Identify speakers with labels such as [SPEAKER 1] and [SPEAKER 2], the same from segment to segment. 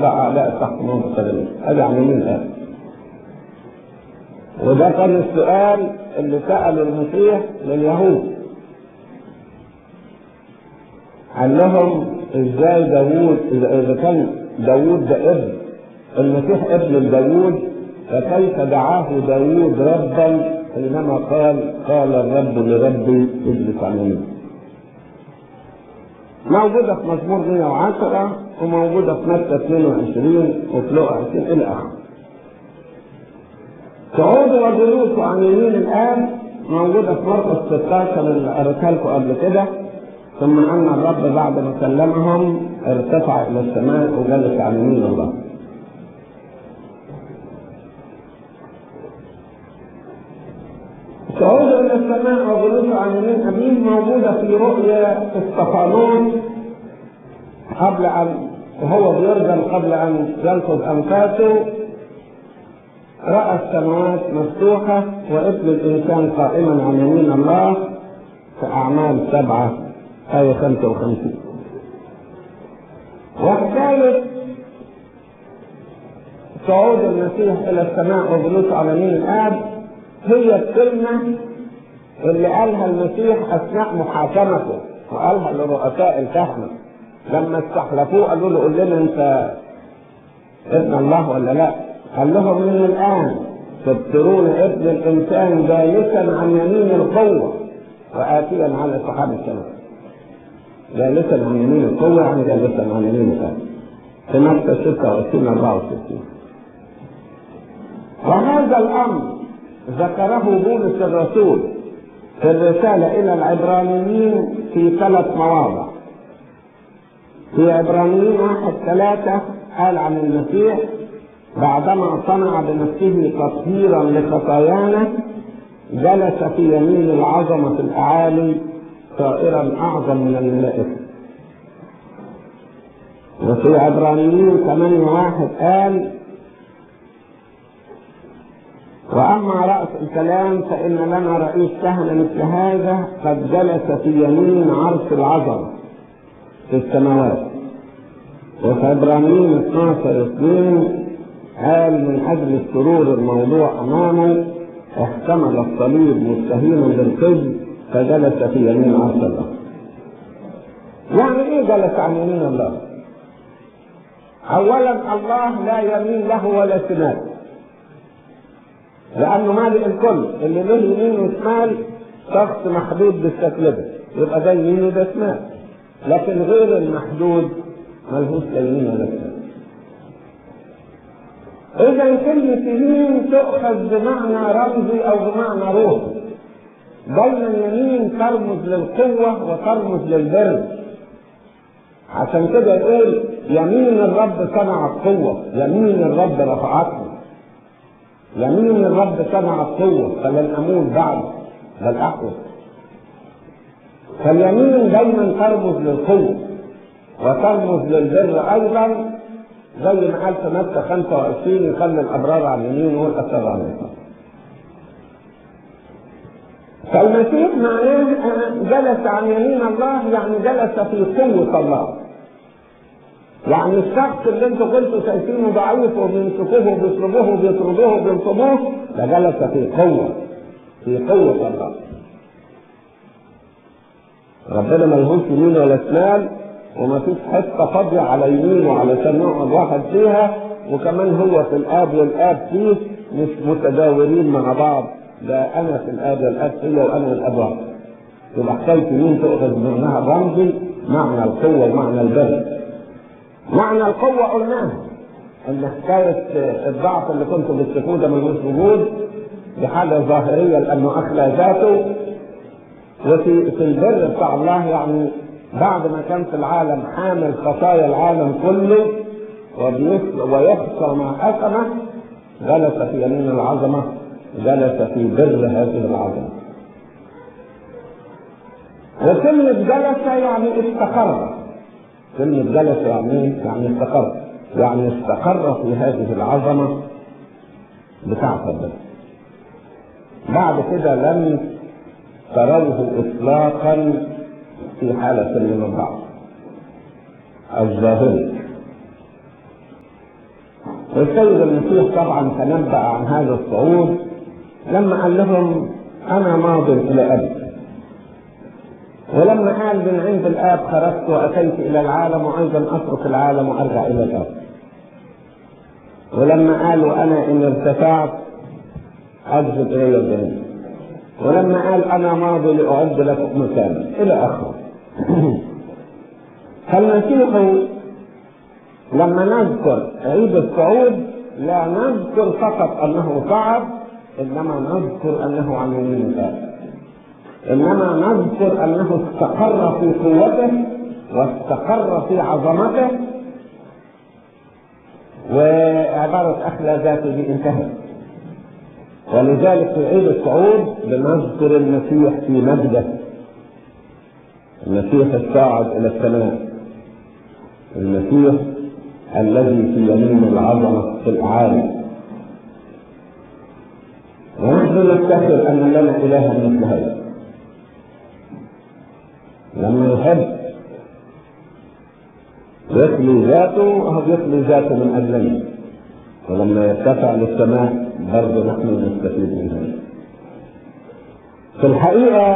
[SPEAKER 1] وضع اعلاء تحت موت قدمه هذا عن يمين الاب وده كان السؤال اللي سأله المسيح لليهود قال لهم ازاي داوود اذا إذا كان داوود ده ابن المسيح ابن لداوود فكيف دعاه داوود ربا حينما قال قال الرب لربي اجلس عن يميني موجودة في مزمور 110 وموجودة في متى 22 وفي لقا 20 إلى آخره. صعود وجلوس عن يمين الآب موجودة في مرقس 16 اللي قريتها لكم قبل كده ثم أن الرب بعد ما كلمهم ارتفع إلى السماء وجلس عن يمين الله. صعود إلى السماء وجلوس عن يمين أبيه موجودة في رؤيا استفانوس قبل أن وهو بيرجم قبل أن يلفظ أنفاسه رأى السماوات مفتوحة وابن الإنسان قائما عن يمين الله في أعمال سبعة آية 55 وحكاية صعود المسيح إلى السماء وجلوسه على يمين الآب هي الكلمة اللي قالها المسيح أثناء محاكمته وقالها لرؤساء الكهنة لما استحلفوه قالوا له قول لنا أنت ابن الله ولا لا؟ قال لهم من الآن تبصرون ابن الإنسان جالسا عن يمين القوة وآتيا على سحاب السماء. جالسا عن يمين القوة يعني جالسا عن يمين الآب. في متى 26 64 وهذا الأمر ذكره بولس الرسول في الرسالة إلى العبرانيين في ثلاث مواضع. في عبرانيين واحد ثلاثة قال عن المسيح بعدما صنع بنفسه تطهيرا لخطايانا جلس في يمين العظمة الأعالي صائرا أعظم من الملائكة. وفي عبرانيين ثمانية واحد قال وأما رأس الكلام فإن لنا رئيس كهنة مثل هذا قد جلس في يمين عرش العظمة في السماوات وفي عبرانيين 12 2 قال من أجل السرور الموضوع أمامه احتمل الصليب مستهينا بالقبل فجلس في يمين عرش الله. يعني إيه جلس عن يمين الله؟ أولا الله لا يمين له ولا شمال. لأنه مالئ الكل اللي له يمين وشمال شخص محدود بالشكل ده يبقى ده يمين وده شمال. لكن غير المحدود ملهوش لا يمين ولا شمال. إذا كلمة يمين تؤخذ بمعنى رمزي أو بمعنى روحي. دايما يمين ترمز للقوة وترمز للبر. عشان كده يقول يمين الرب صنع القوة، يمين الرب رفعتني. يمين الرب صنع القوة فلن أموت بعد بل أحيا. فاليمين دايما ترمز للقوة وترمز للبر أيضا زي ما قال في متى 25 يخلي الابرار على اليمين والاشرار على اليسار. فالمسيح معناه جلس عن يمين الله يعني جلس في قوة الله. يعني الشخص اللي انتوا كنتوا شايفينه ضعيف وبيمسكوه وبيصلبوه وبيطردوه وبينصبوه ده جلس في قوة في قوة الله. ربنا ملهوش يمين ولا شمال وما فيش حته فاضيه على يمينه علشان يقعد واحد فيها وكمان هو في الاب والاب فيه مش متداولين مع بعض ده انا في الاب والاب فيا وانا الاب واحد يبقى حكايه يمين تؤخذ بمعناها الرمزي معنى القوه ومعنى البر معنى القوه قلناها ان حكايه الضعف اللي كنتوا بتشوفوه ده ملوش وجود دي حاجه ظاهريه لانه اخلى ذاته وفي في البر بتاع الله يعني بعد ما كان في العالم حامل خطايا العالم كله ويخشى ما أثمه جلس في يمين العظمة جلس في بر هذه العظمة وكلمة جلس يعني استقر كلمة جلس يعني يعني استقر يعني استقر في هذه العظمة بتاعت ربنا بعد كده لم تروه إطلاقا في حالة من الضعف الظاهري والسيد المسيح طبعا تنبأ عن هذا الصعود لما قال لهم أنا ماض إلى أبي ولما قال من عند الآب خرجت وأتيت إلى العالم وأيضا أترك العالم وأرجع إلى الآب ولما قال وأنا إن ارتفعت أجذب إلي الجنة ولما قال أنا ماضي لأعد لكم مكانا إلى آخره فالمسيح لما نذكر عيد الصعود لا نذكر فقط أنه صعد إنما نذكر أنه عن يمين الآب إنما نذكر أنه استقر في قوته واستقر في عظمته وعبارة أخلى ذاته دي انتهت ولذلك في عيد الصعود بنذكر المسيح في مجده المسيح الصاعد إلى السماء المسيح الذي في يمين العظمة في الأعالي ونحن نفتخر أن لنا إلها مثل هذا لما يحب يخلي ذاته وهو يخلي ذاته من أجلنا ولما يرتفع للسماء برضه نحن نستفيد من هذا في الحقيقة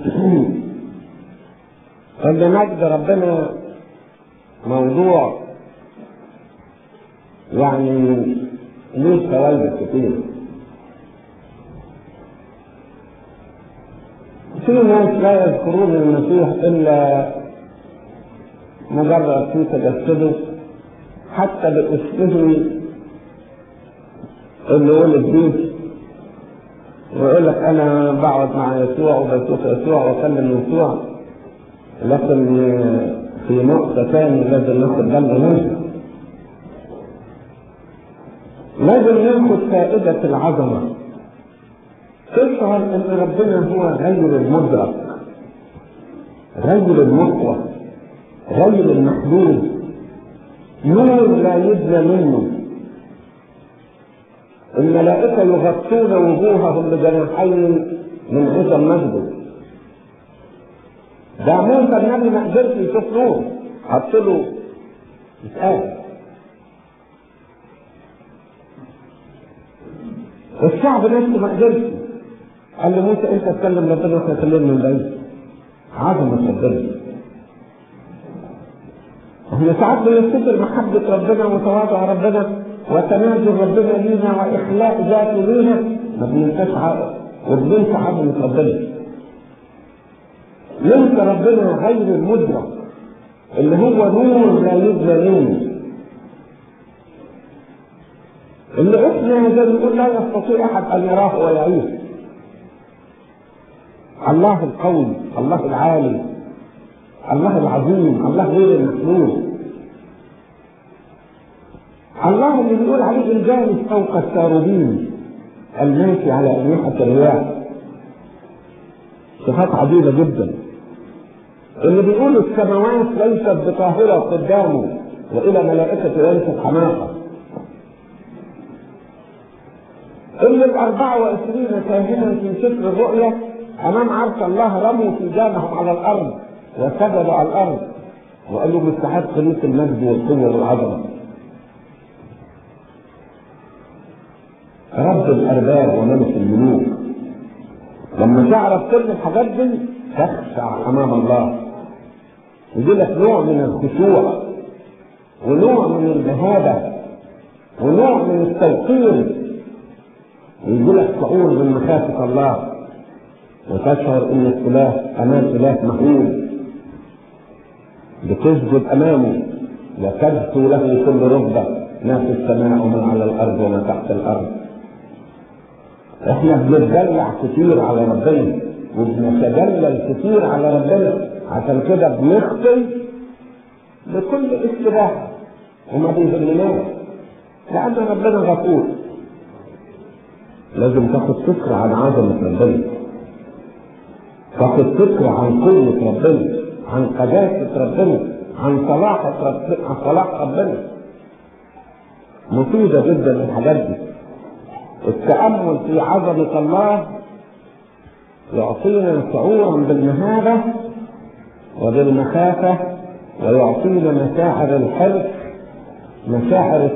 [SPEAKER 1] ان مجد ربنا موضوع يعني ليه فوائد كتير في ناس لا يذكرون المسيح الا مجرد في تجسده حتى باسمه اللي ولد بيه ويقول لك انا بقعد مع يسوع وبشوف يسوع واكلم يسوع لكن في نقطة ثانية لازم ناخد بالنا منها لازم ناخد فائدة العظمة تشعر ان ربنا هو غير المدرك غير المقوى غير المحدود نور لا يدنى منه الملائكة يغطون وجوههم بجناحين من عظم مجده ده موسى النبي ما قدرش يشوف نور حط له يتقال الشعب نفسه ما قدرش قال له موسى انت تكلم ربنا واحنا كلمنا من بعيد عظمة ربنا احنا ساعات بنفتكر محبة ربنا وتواضع ربنا وتنازل ربنا لينا واخلاء ذاته لينا ما بننساش وبننسى عظمة ربنا ننسى ربنا غير المدرك اللي هو نور لا يبنى منه اللي احنا زي ما نقول لا يستطيع احد ان يراه ويعيش الله القوي الله العالي الله العظيم الله غير المخلوق الله اللي بيقول عليه الجالس فوق الساروبين الماشي على أجنحة الرياح صفات عجيبة جدا اللي بيقول السماوات ليست بطاهرة قدامه وإلى ملائكة ليست حماقة اللي الأربعة وعشرين كاهنا في سفر الرؤيا أمام عرش الله رموا سجانهم على الأرض وسجدوا على الأرض وقالوا مستحق ليك المجد والقوة والعظمة رب الأرباب وملك الملوك لما تعرف كل الحاجات دي تخشع أمام الله يجي لك نوع من الخشوع ونوع من المهابة ونوع من التوقير ويجي لك شعور من مخافة الله وتشعر ان الاله امام اله مهول بتسجد امامه وتبثو له كل ركبه ما في السماء وما على الارض وما تحت الارض احنا بنتدلع كتير على ربنا وبنتدلل كتير على ربنا عشان كده بنخطي بكل استباحه وما بيهمناش لان ربنا غفور لازم تاخد فكره عن عظمه ربنا تاخد فكرة عن قوة ربنا عن قداسة ربنا عن صلاح ربنا عن صلاح ربنا مفيدة جدا الحاجات دي التأمل في عظمة الله يعطينا شعورا بالمهابة وبالمخافة ويعطينا مشاعر الحرص مشاعر